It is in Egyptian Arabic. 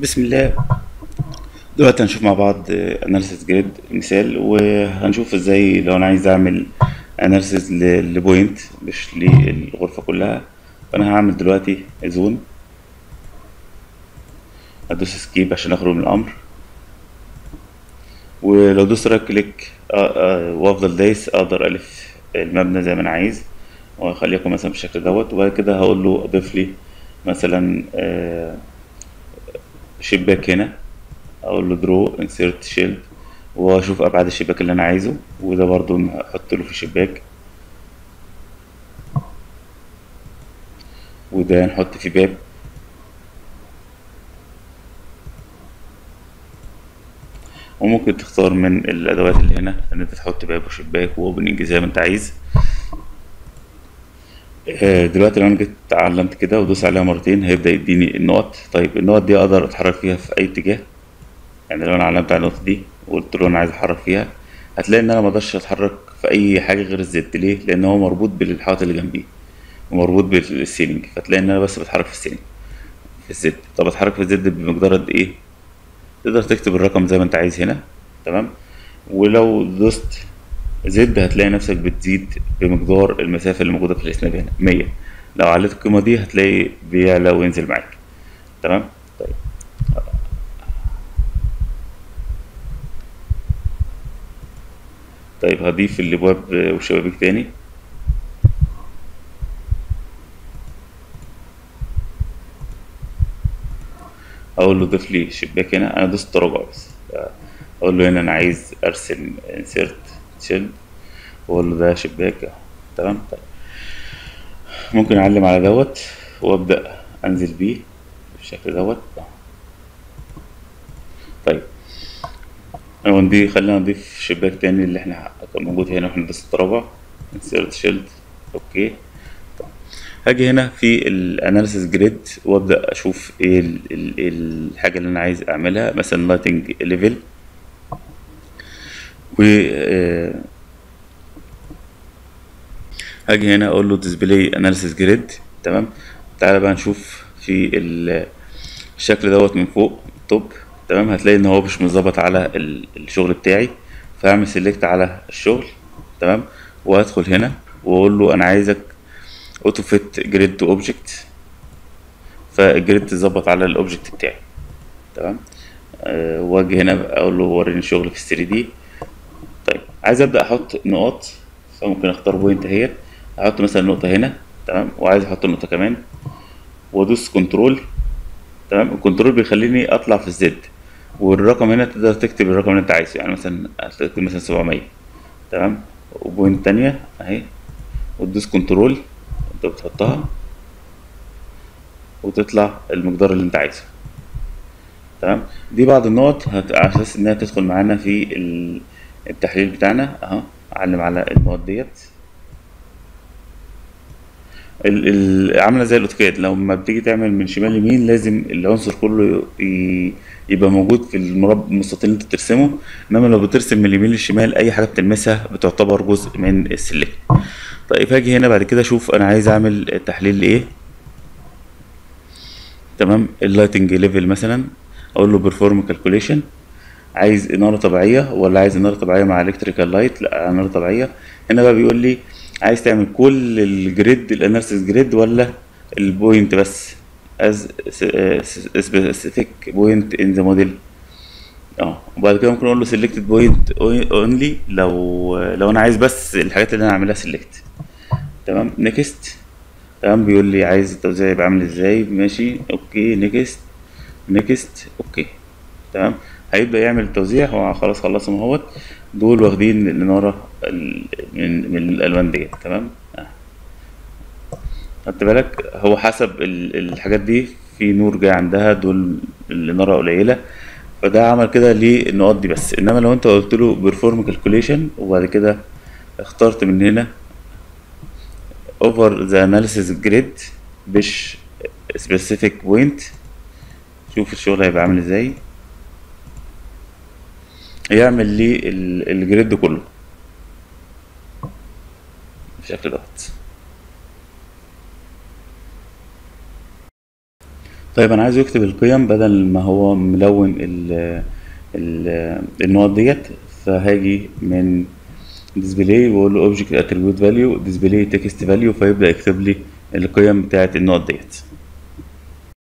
بسم الله دلوقتي هنشوف مع بعض اناليسيس جريد مثال وهنشوف ازاي لو انا عايز اعمل اناليسيس لبوينت مش للغرفة كلها فانا هعمل دلوقتي زون هدوس سكيب عشان اخرج من الامر ولو دوست رايت كليك وافضل دايس اقدر الف المبنى زي ما انا عايز واخليه يكون مثلا بالشكل دوت وبعد كده هقول له اضيف لي مثلا آه، شباك هنا اقول له درو انسيرت شيلد واشوف ابعاد الشباك اللي انا عايزه وده برضو هحط له في شباك وده نحط فيه باب وممكن تختار من الادوات اللي هنا ان انت تحط باب وشباك واوبننج زي ما انت عايز آه، دلوقتي لو انا جيت علمت كده ودوس عليها مرتين هيبدأ يديني النقط طيب النقط دي اقدر اتحرك فيها في اي اتجاه يعني لو انا علمت على النقطة دي وقلت له انا عايز اتحرك فيها هتلاقي ان انا مقدرش اتحرك في اي حاجة غير الزد ليه لان هو مربوط بالحائط اللي جنبيه ومربوط بالسيلينج فتلاقي ان انا بس بتحرك في السيلينج في الزد طب اتحرك في الزد بمقدار قد ايه تقدر تكتب الرقم زي ما انت عايز هنا تمام ولو دوست زد هتلاقي نفسك بتزيد بمقدار المسافة اللي موجودة في الاسناب هنا مية لو عليت القيمة دي هتلاقي بيعلى وينزل معاك تمام طيب طيب هضيف الابواب والشبابيك تاني اقول له ضيف لي شباك هنا انا دوست تراجع بس اقول له هنا انا عايز ارسم انسيرت شيلد واقول له ده شباك اهو تمام طيب ممكن اعلم على دوت وابدا انزل بيه بالشكل دوت أهو. طيب ونضيف خلينا نضيف شباك تاني اللي احنا كان موجود هنا واحنا بس الترابع انسيرت شيلد اوكي طيب. هاجي هنا في الاناليسيس جريد وابدا اشوف ايه ال ال الحاجه اللي انا عايز اعملها مثلا لايتنج ليفل و آه، هاجي هنا اقول له ديسبلاي اناليسيس جريد تمام تعالى بقى نشوف في ال- الشكل دوت من فوق توب تمام هتلاقي ان هو مش مظبط على ال- الشغل بتاعي فهعمل سيلكت على الشغل تمام وهدخل هنا واقول له انا عايزك اوتو فيت جريد تو اوبجكت فالجريد تظبط على الاوبجكت بتاعي تمام أه واجي هنا بقى اقول له وريني الشغل في 3 دي طيب عايز ابدا احط نقاط فممكن اختار بوينت اهيت احط مثلا نقطه هنا تمام وعايز احط نقطه كمان وادوس كنترول تمام الكنترول بيخليني اطلع في الزد والرقم هنا تقدر تكتب الرقم اللي انت عايزه يعني مثلا هتكتب مثلا 700 تمام وبوينت تانية اهي وتدوس كنترول انت بتحطها وتطلع المقدار اللي انت عايزه تمام دي بعض النقط هت... على اساس انها تدخل معانا في ال- التحليل بتاعنا اهو اعلم على النقط ديت ال... ال... عامله زي الاوتوكاد لما بتيجي تعمل من شمال يمين لازم العنصر كله ي... يبقى موجود في المربع المستطيل اللي انت بترسمه انما لو بترسم من اليمين للشمال اي حاجه بتلمسها بتعتبر جزء من السلك طيب هاجي هنا بعد كده اشوف انا عايز اعمل تحليل لايه تمام اللايتنج ليفل مثلا اقول له بيرفورم كالكوليشن عايز اناره طبيعيه ولا عايز اناره طبيعيه مع الكتريكال لايت لا اناره طبيعيه هنا بقى بيقول لي عايز تعمل كل الجريد الاناليسيس جريد ولا البوينت بس از سبيسيفيك بوينت ان ذا موديل اه وبعد كده ممكن اقول له سيلكتد بوينت اونلي لو لو انا عايز بس الحاجات اللي انا اعملها سيلكت تمام نيكست تمام بيقول لي عايز التوزيع يبقى عامل ازاي ماشي اوكي نيكست نيكست اوكي تمام هيبدأ يعمل التوزيع هو خلاص خلصهم اهوت دول واخدين الإنارة ال- من من الألوان ديت تمام آه. خدت بالك هو حسب ال- الحاجات دي في نور جاي عندها دول الإنارة قليلة فده عمل كده للنقاط دي بس انما لو انت قلت له بيرفورم كالكوليشن وبعد كده اخترت من هنا اوفر ذا اناليسيس جريد مش سبيسيفيك بوينت شوف الشغل هيبقى عامل ازاي يعمل لي ال- الجريد كله بالشكل دوت طيب انا عايز يكتب القيم بدل ما هو ملون ال ال النقط ديت فهاجي من ديسبلاي واقول له اوبجكت اتريبيوت فاليو ديسبلاي تكست فاليو فيبدا يكتب لي القيم بتاعه النقط ديت